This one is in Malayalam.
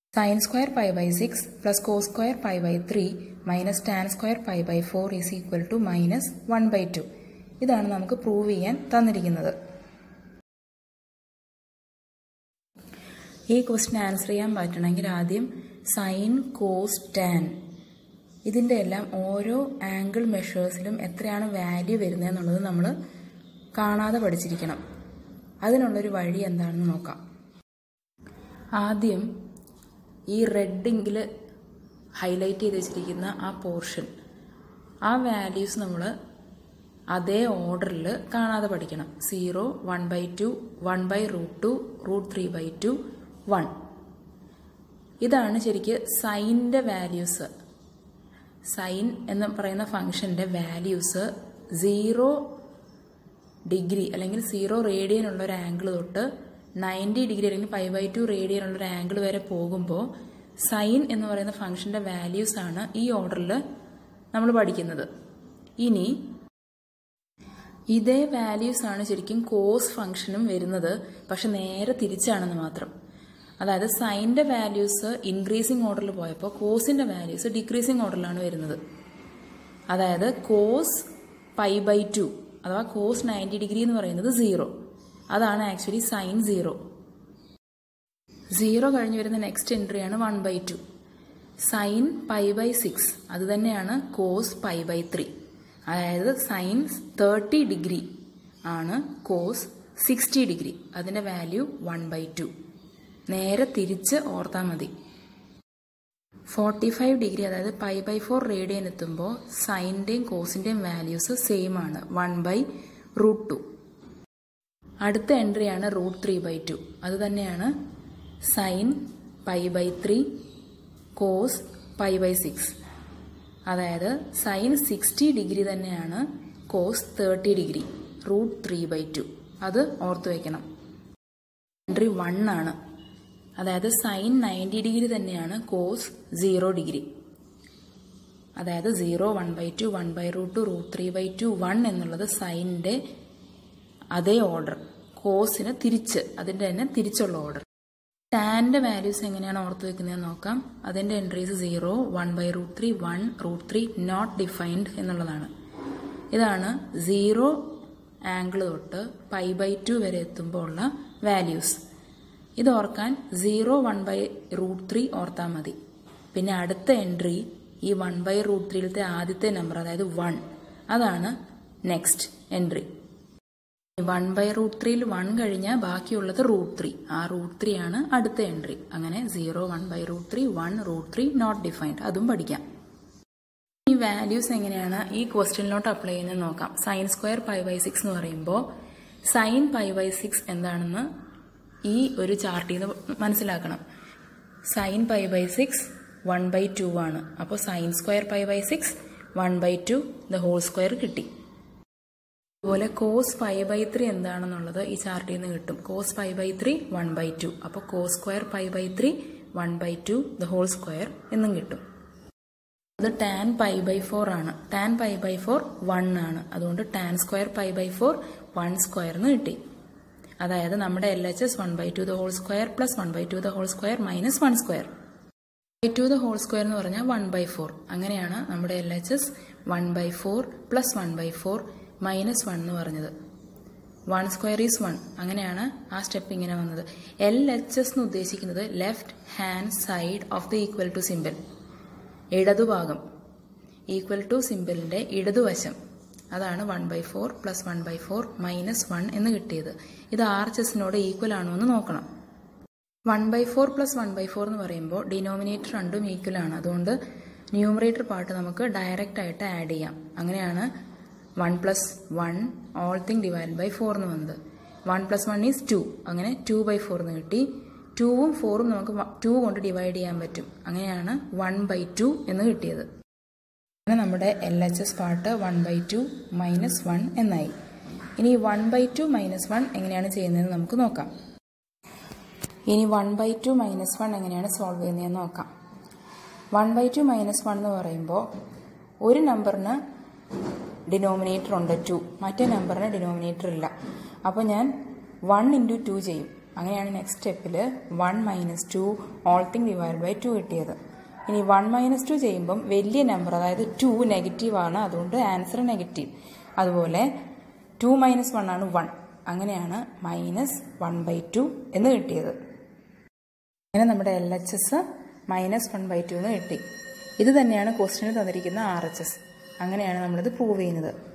sign square pi by six plus cos square pi by three minus tan square pi by four is equal to minus one by two ഇതാണ് നമുക്ക് പ്രൂവ് ചെയ്യാൻ തന്നിരിക്കുന്നത് ഈ ക്വസ്റ്റ്യൻ ആൻസർ ചെയ്യാൻ പറ്റണമെങ്കിൽ ആദ്യം സൈൻ കോസ് ടാൻ ഇതിൻ്റെ എല്ലാം ഓരോ ആംഗിൾ മെഷേഴ്സിലും എത്രയാണ് വാല്യൂ വരുന്നത് എന്നുള്ളത് നമ്മൾ കാണാതെ പഠിച്ചിരിക്കണം അതിനുള്ളൊരു വഴി എന്താണെന്ന് നോക്കാം ആദ്യം ഈ റെഡിങ്കിൽ ഹൈലൈറ്റ് ചെയ്ത് വെച്ചിരിക്കുന്ന ആ പോർഷൻ ആ വാല്യൂസ് നമ്മൾ അതേ ഓർഡറിൽ കാണാതെ പഠിക്കണം zero one by two one by root two root three by two one ഇതാണ് ശരിക്ക് സൈൻ്റെ വാല്യൂസ് സൈൻ എന്ന് പറയുന്ന ഫംഗ്ഷൻ്റെ വാല്യൂസ് സീറോ ഡിഗ്രി അല്ലെങ്കിൽ സീറോ റേഡിയൻ ഉള്ള ഒരു ആംഗിൾ തൊട്ട് നയൻറ്റി ഡിഗ്രി അല്ലെങ്കിൽ ഫൈവ് ബൈ ടു റേഡിയൻ ഉള്ള ഒരു ആംഗിൾ വരെ പോകുമ്പോൾ സൈൻ എന്ന് പറയുന്ന ഫംഗ്ഷൻ്റെ വാല്യൂസ് ആണ് ഈ ഓർഡറിൽ നമ്മൾ പഠിക്കുന്നത് ഇനി ഇതേ വാല്യൂസ് ആണ് ശരിക്കും കോസ് ഫംഗ്ഷനും വരുന്നത് പക്ഷെ നേരെ തിരിച്ചാണെന്ന് മാത്രം അതായത് സൈൻ്റെ വാല്യൂസ് ഇൻക്രീസിങ് ഓർഡറിൽ പോയപ്പോൾ കോസിൻ്റെ വാല്യൂസ് ഡിക്രീസിങ് ഓർഡറിലാണ് വരുന്നത് അതായത് കോസ് പൈ ബൈ ടു അഥവാ കോസ് നയൻറ്റി ഡിഗ്രി എന്ന് പറയുന്നത് സീറോ അതാണ് ആക്ച്വലി സൈൻ സീറോ സീറോ കഴിഞ്ഞ് വരുന്ന നെക്സ്റ്റ് എൻട്രിയാണ് one by two sine pi by six അത് തന്നെയാണ് കോസ് പൈ ബൈ ത്രീ അതായത് സൈൻ തേർട്ടി ഡിഗ്രി ആണ് കോസ് സിക്സ്റ്റി ഡിഗ്രി അതിൻ്റെ വാല്യൂ വൺ ബൈ ടു നേരെ തിരിച്ച് ഓർത്താൽ മതി ഫോർട്ടി ഫൈവ് ഡിഗ്രി അതായത് പൈ ബൈ ഫോർ റേഡിയൻ എത്തുമ്പോൾ സൈൻ്റെയും കോസിൻ്റെയും വാല്യൂസ് സെയിം ആണ് വൺ ബൈ റൂട്ട് ടു അടുത്ത എൻട്രിയാണ് റൂട്ട് ത്രീ ബൈ ടു അത് തന്നെയാണ് sine pi by three cos pi by six അതായത് സൈൻ സിക്സ്റ്റി ഡിഗ്രി തന്നെയാണ് cos thirty degree root three by two അത് ഓർത്തു വയ്ക്കണം എൻട്രി വൺ ആണ് അതായത് സൈൻ നയൻറ്റി ഡിഗ്രി തന്നെയാണ് കോസ് സീറോ ഡിഗ്രി അതായത് zero one by two one by root two root three by two one എന്നുള്ളത് സൈനിൻ്റെ അതേ ഓർഡർ കോസിന് തിരിച്ച് അതിൻ്റെ തന്നെ തിരിച്ചുള്ള ഓർഡർ ടാൻ്റെ വാല്യൂസ് എങ്ങനെയാണ് ഓർത്ത് വെക്കുന്നതെന്ന് നോക്കാം അതിൻ്റെ entries zero one by root three one root three not defined എന്നുള്ളതാണ് ഇതാണ് സീറോ ആംഗിൾ തൊട്ട് പൈ ബൈ ടു വരെ എത്തുമ്പോൾ ഉള്ള വാല്യൂസ് ഇത് ഓർക്കാൻ zero one by root three ഓർത്താൽ മതി പിന്നെ അടുത്ത എൻട്രി ഈ വൺ ബൈ റൂട്ട് ത്രീയിലത്തെ ആദ്യത്തെ നമ്പർ അതായത് വൺ അതാണ് next entry one by root ത്രീയിൽ വൺ കഴിഞ്ഞാൽ ബാക്കിയുള്ളത് റൂട്ട് ത്രീ ആ റൂട്ട് ത്രീ ആണ് അടുത്ത എൻട്രി അങ്ങനെ zero one by root three one root three not defined അതും പഠിക്കാം ഈ വാല്യൂസ് എങ്ങനെയാണ് ഈ ക്വസ്റ്റ്യനിലോട്ട് അപ്ലൈ ചെയ്യുന്നത് നോക്കാം sine square pi by six എന്ന് പറയുമ്പോൾ സൈൻ പൈ ബൈ സിക്സ് എന്താണെന്ന് ഈ ഒരു ചാർട്ടിൽ നിന്ന് മനസ്സിലാക്കണം sine pi by six one by two ആണ് അപ്പോൾ sine square pi by six one by two the whole square കിട്ടി അതുപോലെ കോസ് ഫൈവ് ബൈ ത്രീ എന്താണെന്നുള്ളത് ഈ ചാർട്ടിൽ നിന്ന് കിട്ടും cos five by three one by two അപ്പോൾ cos square five by three one by two the whole square എന്നും കിട്ടും അത് ടാൻ പൈ ബൈ ഫോർ ആണ് tan pi by four one ആണ് അതുകൊണ്ട് tan square pi by four one square എന്ന് കിട്ടി അതായത് നമ്മുടെ L H S one by two the whole square plus one by two the whole square minus one square by two the whole square എന്ന് പറഞ്ഞാൽ വൺ ബൈ ഫോർ അങ്ങനെയാണ് നമ്മുടെ L H S one by four plus one by four minus one എന്ന് പറഞ്ഞത് വൺ സ്ക്വയർ ഈസ് വൺ അങ്ങനെയാണ് ആ സ്റ്റെപ്പ് ഇങ്ങനെ വന്നത് എൽ എച്ച് എസ് എന്ന് ഉദ്ദേശിക്കുന്നത് left hand side of the equal to simple ഇടതുഭാഗം ഈക്വൽ ടു സിമ്പിളിന്റെ ഇടതുവശം അതാണ് one by four plus one by four minus one എന്ന് കിട്ടിയത് ഇത് ആർ എച്ച് എസിനോട് ഈക്വൽ ആണോ എന്ന് നോക്കണം one by four plus one by four എന്ന് പറയുമ്പോൾ ഡിനോമിനേറ്റർ രണ്ടും ഈക്വൽ ആണ് അതുകൊണ്ട് ന്യൂമറേറ്റർ പാർട്ട് നമുക്ക് ഡയറക്റ്റ് ആയിട്ട് ആഡ് ചെയ്യാം അങ്ങനെയാണ് one plus one all thing divide by four എന്ന് വന്നത് one plus one is two അങ്ങനെ ടു ബൈ ഫോർ എന്ന് കിട്ടി ടൂവും ഫോറും നമുക്ക് ടു കൊണ്ട് ഡിവൈഡ് ചെയ്യാൻ പറ്റും അങ്ങനെയാണ് വൺ ബൈ ടു എന്ന് കിട്ടിയത് അങ്ങനെ നമ്മുടെ L H S part one by two minus one എന്നായി ഇനി one by two minus one എങ്ങനെയാണ് ചെയ്യുന്നതെന്ന് നമുക്ക് നോക്കാം ഇനി one by two minus one എങ്ങനെയാണ് സോൾവ് ചെയ്യുന്നതെന്ന് നോക്കാം one by two minus one എന്ന് പറയുമ്പോൾ ഒരു നമ്പറിന് ഡിനോമിനേറ്റർ ഉണ്ട് ടു മറ്റേ നമ്പറിന് ഡിനോമിനേറ്റർ ഇല്ല അപ്പോൾ ഞാൻ വൺ ഇൻറ്റു ടു ചെയ്യും അങ്ങനെയാണ് നെക്സ്റ്റ് സ്റ്റെപ്പിൽ one minus two all thing divide by two കിട്ടിയത് ഇനി വൺ മൈനസ് ടു ചെയ്യുമ്പം വലിയ നമ്പർ അതായത് ടു നെഗറ്റീവ് ആണ് അതുകൊണ്ട് ആൻസർ നെഗറ്റീവ് അതുപോലെ ടു മൈനസ് വൺ ആണ് വൺ അങ്ങനെയാണ് മൈനസ് വൺ ബൈ ടു എന്ന് കിട്ടിയത് അങ്ങനെ നമ്മുടെ L H S minus one by two എന്ന് കിട്ടി ഇത് തന്നെയാണ് ക്വസ്റ്റിന് തന്നിരിക്കുന്ന ആർ എച്ച് എസ് അങ്ങനെയാണ് നമ്മളിത് പ്രൂവ് ചെയ്യുന്നത്